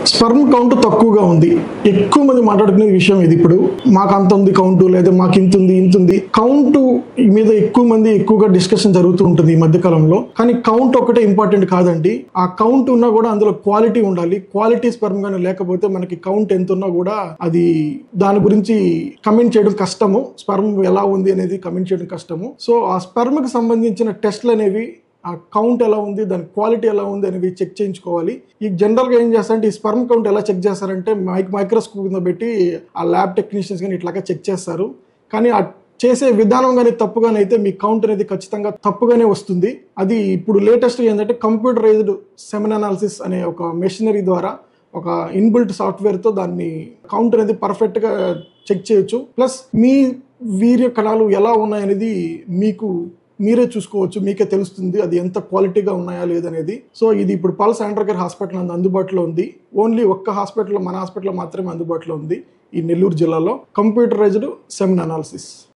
sperm count తక్కువగా ఉంది ఎక్కువ మంది మాట్లాడుకునే విషయం ఇది ఇప్పుడు మాకు అంత ఉంది కౌంట్ లేదా మాకు ఇంత ఉంది ఇంత ఉంది కౌంట్ మీద ఎక్కువ మంది ఎక్కువగా డిస్కషన్ జరుగుతూ ఉంటుంది ఈ మధ్య కాలంలో కానీ కౌంట్ ఒకటే ఇంపార్టెంట్ కాదండి ఆ కౌంట్ ఉన్నా కూడా అందులో క్వాలిటీ ఉండాలి క్వాలిటీ స్పర్మ్ కానీ లేకపోతే మనకి కౌంట్ ఎంత ఉన్నా కూడా అది దాని గురించి కమెంట్ చేయడం కష్టము స్పర్మ్ ఎలా ఉంది అనేది కమెంట్ చేయడం కష్టము సో ఆ స్పర్మ్ కి సంబంధించిన టెస్ట్లు అనేవి ఆ కౌంట్ ఎలా ఉంది దాని క్వాలిటీ ఎలా ఉంది అనేవి చెక్ చేయించుకోవాలి ఈ జనరల్గా ఏం చేస్తారంటే ఈ స్పర్మ్ కౌంట్ ఎలా చెక్ చేస్తారంటే మైక్ మైక్రోస్కోప్ కింద పెట్టి ఆ ల్యాబ్ టెక్నీషియన్స్ కానీ ఇట్లాగా చెక్ చేస్తారు కానీ ఆ చేసే విధానం కానీ తప్పుగానే అయితే మీ కౌంట్ అనేది ఖచ్చితంగా తప్పుగానే వస్తుంది అది ఇప్పుడు లేటెస్ట్ ఏంటంటే కంప్యూటరైజ్డ్ సెమెన్ అనాలిసిస్ అనే ఒక మెషినరీ ద్వారా ఒక ఇన్బిల్ట్ సాఫ్ట్వేర్తో దాన్ని కౌంట్ అనేది పర్ఫెక్ట్గా చెక్ చేయొచ్చు ప్లస్ మీ వీర్య కణాలు ఎలా ఉన్నాయనేది మీకు మీరే చూసుకోవచ్చు మీకే తెలుస్తుంది అది ఎంత క్వాలిటీగా ఉన్నాయా లేదనేది సో ఇది ఇప్పుడు పల్స్ ఆండ్రో కేర్ హాస్పిటల్ అందు అందుబాటులో ఉంది ఓన్లీ ఒక్క హాస్పిటల్ మన హాస్పిటల్లో మాత్రమే అందుబాటులో ఉంది ఈ నెల్లూరు జిల్లాలో కంప్యూటరైజ్డ్ సెమిన్ అనాలిసిస్